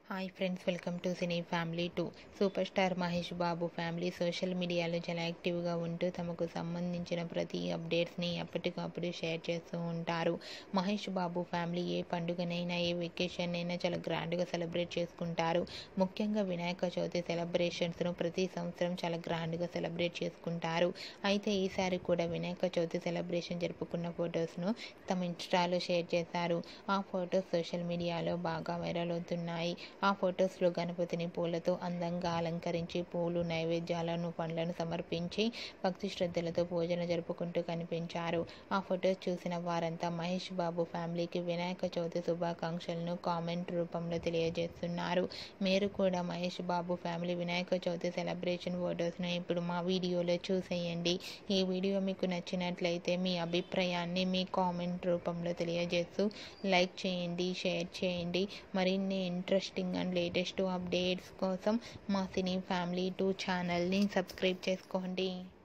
hi friends welcome to cine family to super star Mahesh Babu family social మీడియాలో చాలా యాక్టివ్గా ఉంటూ తమకు సంబంధించిన ప్రతి అప్డేట్స్ని ఎప్పటికప్పుడు షేర్ చేస్తూ ఉంటారు మహేష్ బాబు ఫ్యామిలీ ఏ పండుగనైనా ఏ వెకేషన్ అయినా చాలా గ్రాండ్గా సెలబ్రేట్ చేసుకుంటారు ముఖ్యంగా వినాయక చవితి సెలబ్రేషన్స్ను ప్రతి సంవత్సరం చాలా గ్రాండ్గా సెలబ్రేట్ చేసుకుంటారు అయితే ఈసారి కూడా వినాయక చవితి సెలబ్రేషన్ జరుపుకున్న ఫొటోస్ను తమ ఇన్స్టాలో షేర్ చేశారు ఆ ఫొటోస్ సోషల్ మీడియాలో బాగా వైరల్ అవుతున్నాయి ఆ ఫొటోస్లో గణపతిని పూలతో అందంగా అలంకరించి పూలు నైవేద్యాలను పండ్లను సమర్పించి భక్తి శ్రద్ధలతో పూజలు జరుపుకుంటూ కనిపించారు ఆ ఫొటోస్ చూసిన వారంతా మహేష్ బాబు ఫ్యామిలీకి వినాయక చవితి శుభాకాంక్షలను కామెంట్ రూపంలో తెలియజేస్తున్నారు మీరు కూడా మహేష్ బాబు ఫ్యామిలీ వినాయక చవితి సెలబ్రేషన్ ఫొటోస్ను ఇప్పుడు మా వీడియోలో చూసేయండి ఈ వీడియో మీకు నచ్చినట్లయితే మీ అభిప్రాయాన్ని మీ కామెంట్ రూపంలో తెలియజేస్తూ లైక్ చేయండి షేర్ చేయండి మరిన్ని ఇంట్రెస్టింగ్ అండ్ లేటెస్ట్ అప్డేట్స్ కోసం మా సినీ ఫ్యామిలీ టూ ఛానల్ని సబ్స్క్రైబ్ చేసుకోండి